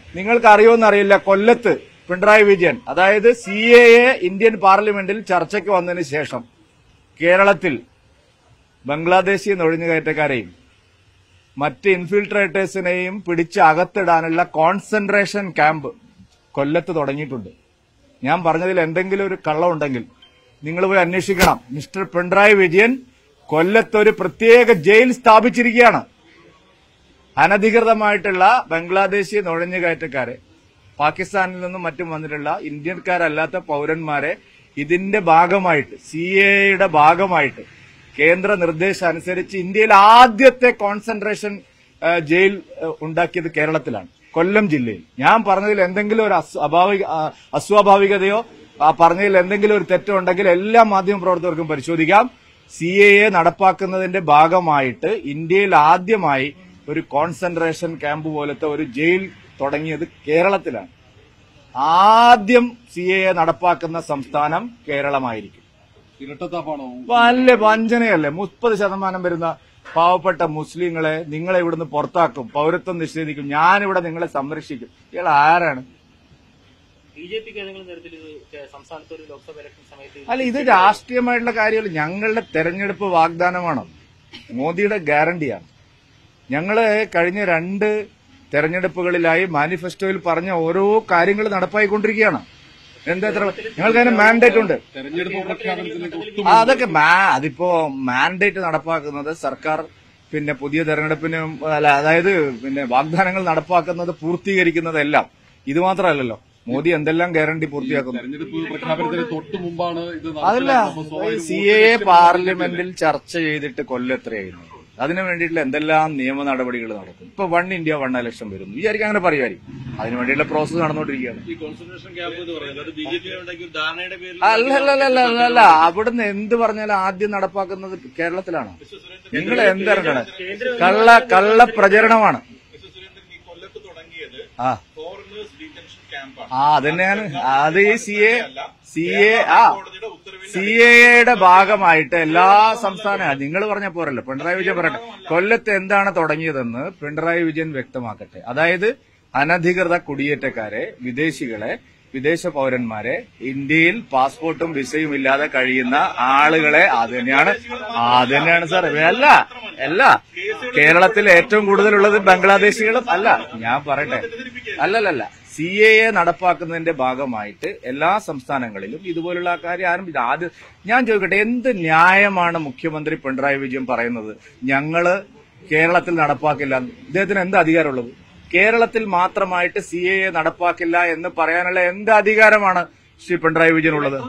നിങ്ങൾക്ക് അറിയുമെന്നറിയില്ല കൊല്ലത്ത് പിണറായി വിജയൻ അതായത് സി എ എ ഇന്ത്യൻ പാർലമെന്റിൽ ചർച്ചയ്ക്ക് വന്നതിന് ശേഷം കേരളത്തിൽ ബംഗ്ലാദേശി നുഴഞ്ഞുകയറ്റക്കാരെയും മറ്റ് ഇൻഫിൽട്രേറ്റേഴ്സിനെയും പിടിച്ച് അകത്തിടാനുള്ള കോൺസെൻട്രേഷൻ ക്യാമ്പ് കൊല്ലത്ത് തുടങ്ങിയിട്ടുണ്ട് ഞാൻ പറഞ്ഞതിൽ എന്തെങ്കിലും ഒരു കള്ളമുണ്ടെങ്കിൽ നിങ്ങൾ പോയി അന്വേഷിക്കണം മിസ്റ്റർ പിണറായി വിജയൻ കൊല്ലത്ത് ഒരു പ്രത്യേക ജയിൽ സ്ഥാപിച്ചിരിക്കുകയാണ് അനധികൃതമായിട്ടുള്ള ബംഗ്ലാദേശി നുഴഞ്ഞുകയറ്റക്കാരെ പാകിസ്ഥാനിൽ നിന്നും മറ്റും വന്നിട്ടുള്ള ഇന്ത്യക്കാരല്ലാത്ത പൌരന്മാരെ ഇതിന്റെ ഭാഗമായിട്ട് സി എയുടെ ഭാഗമായിട്ട് കേന്ദ്ര നിർദ്ദേശം അനുസരിച്ച് ഇന്ത്യയിൽ ആദ്യത്തെ കോൺസെൻട്രേഷൻ ആ, ജയിൽ ആ, ഉണ്ടാക്കിയത് കേരളത്തിലാണ് കൊല്ലം ജില്ലയിൽ ഞാൻ പറഞ്ഞതിൽ എന്തെങ്കിലും ഒരു അസ്- അഭാവിക ആ, അസ്വാഭാവികതയോ ആ പറഞ്ഞതിൽ എന്തെങ്കിലും ഒരു തെറ്റോ ഉണ്ടെങ്കിൽ എല്ലാ മാധ്യമപ്രവർത്തകർക്കും പരിശോധിക്കാം സി എ എ നടപ്പാക്കുന്നതിന്റെ ഭാഗമായിട്ട് ഇന്ത്യയിൽ ആദ്യമായി ഒരു കോൺസെൻട്രേഷൻ ക്യാമ്പ് പോലത്തെ ഒരു ജയിൽ തുടങ്ങിയത് കേരളത്തിലാണ് ആദ്യം സി എ എ നടപ്പാക്കുന്ന സംസ്ഥാനം കേരളമായിരിക്കും ഇരട്ടത്താപ്പാണോ വല്ല വഞ്ചനയല്ലേ മുപ്പത് ശതമാനം വരുന്ന പാവപ്പെട്ട മുസ്ലിങ്ങളെ നിങ്ങളെ ഇവിടുന്ന് പുറത്താക്കും പൗരത്വം നിഷേധിക്കും ഞാനിവിടെ നിങ്ങളെ സംരക്ഷിക്കും ഇയാൾ ആരാണ് ബി ജെ പിക്ക് ഏതെങ്കിലും തരത്തിൽ ഇത് കേ- സംസ്ഥാനത്ത് ഒരു ലോക്സഭ ഇലക്ഷൻ സമയത്ത് അല്ല ഇത് രാഷ്ട്രീയമായിട്ടുള്ള കാര്യമല്ല ഞങ്ങളുടെ തെരഞ്ഞെടുപ്പ് വാഗ്ദാനമാണ് മോദിയുടെ ഗ്യാരണ്ടിയാണ് ഞങ്ങള് കഴിഞ്ഞ രണ്ട് തെരഞ്ഞെടുപ്പുകളിലായി മാനിഫെസ്റ്റോയിൽ പറഞ്ഞ ഓരോ കാര്യങ്ങൾ നടപ്പായിക്കൊണ്ടിരിക്കുകയാണ് എന്താ എത്ര ഞങ്ങൾക്ക് അതിന് മാൻഡേറ്റ് ഉണ്ട് തെരഞ്ഞെടുപ്പ് പ്രഖ്യാപനത്തിലേക്ക് ഒട്ടും ആ, അതൊക്കെ മാ- അതിപ്പോ മാൻഡേറ്റ് നടപ്പാക്കുന്നത് സർക്കാർ പിന്നെ പുതിയ തെരഞ്ഞെടുപ്പിന് അല്ല അതായത് പിന്നെ വാഗ്ദാനങ്ങൾ നടപ്പാക്കുന്നത് പൂർത്തീകരിക്കുന്നതെല്ലാം ഇത് മാത്രമല്ലല്ലോ മോദി എന്തെല്ലാം ഗ്യാരണ്ടി പൂർത്തിയാക്കുന്നു തെരഞ്ഞെടുപ്പ് പ്രഖ്യാപനത്തിന് തൊട്ട് മുമ്പാണ് ഇത് അതല്ല നടപ്പിലാക്കുമ്പോൾ സ്വാഭാവികം സി എ പാർലമെന്റിൽ ചർച്ച ചെയ്തിട്ട് കൊല്ലെത്രയായിരുന്നു അതിനു വേണ്ടിയിട്ടുള്ള എന്തെല്ലാം നിയമ നടപടികൾ നടക്കും ഇപ്പൊ വൺ ഇന്ത്യ വൺ ഇലക്ഷൻ വരുന്നു വിചാരിക്കും അങ്ങനെ പറയുമായിരിക്കും അതിനു വേണ്ടിയുള്ള പ്രോസസ് നടന്നുകൊണ്ടിരിക്കുകയാണ് ഈ കോൺസെൻട്രേഷൻ ക്യാമ്പ് എന്ന് പറയുന്നത് അത് ബി ജെ പി ഉണ്ടാക്കിയ ഒരു ധാരണയുടെ പേരിൽ അല്ല അല്ല അല്ല അല്ല അല്ല അല്ല അവിടുന്ന് എന്ത് പറഞ്ഞാലും ആദ്യം നടപ്പാക്കുന്നത് കേരളത്തിലാണ് നിങ്ങൾ എന്താണ് കള്ള കള്ള പ്രചരണമാണ് മിസ്റ്റർ സുരേന്ദ്രൻ ഈ കൊല്ലത്ത് തുടങ്ങിയത് ആ ഫോറിനേഴ്സ് ഡീറ്റൻഷൻ ക്യാമ്പാണ് ആ അതന്നെയാണ് അത് ഈ സി എ സി എ ആ കോടതിയുടെ ഉത്തരവിൽ സി എയുടെ ഭാഗമായിട്ട് എല്ലാ സംസ്ഥാന നിങ്ങൾ പറഞ്ഞ പോരല്ലോ പിണറായി വിജയൻ പറയട്ടെ കൊല്ലത്ത് എന്താണ് തുടങ്ങിയതെന്ന് പിണറായി വിജയൻ വ്യക്തമാക്കട്ടെ അതായത് അനധികൃത കുടിയേറ്റക്കാരെ വിദേശികളെ വിദേശ പൗരന്മാരെ ഇന്ത്യയിൽ പാസ്പോർട്ടും വിസയും ഇല്ലാതെ കഴിയുന്ന ആളുകളെ അത് തന്നെയാണ് അത് തന്നെയാണ് സാർ അല്ല അല്ല കേരളത്തിൽ ഏറ്റവും കൂടുതലുള്ളത് ബംഗ്ലാദേശികളും അല്ല ഞാൻ പറയട്ടെ അല്ലല്ലല്ല സി എ എ നടപ്പാക്കുന്നതിന്റെ ഭാഗമായിട്ട് എല്ലാ സംസ്ഥാനങ്ങളിലും ഇതുപോലുള്ള കാര്യം ആരംഭിച്ചു ആദ്യം ഞാൻ ചോദിക്കട്ടെ എന്ത് ന്യായമാണ് മുഖ്യമന്ത്രി പിണറായി വിജയൻ പറയുന്നത് ഞങ്ങള് കേരളത്തിൽ നടപ്പാക്കില്ല എന്ന്? ഇദ്ദേഹത്തിന് എന്ത് അധികാരമുള്ളത് കേരളത്തിൽ മാത്രമായിട്ട് സി എ എ നടപ്പാക്കില്ല എന്ന് പറയാനുള്ള എന്ത് അധികാരമാണ് ശ്രീ പിണറായി വിജയൻ ഉള്ളത്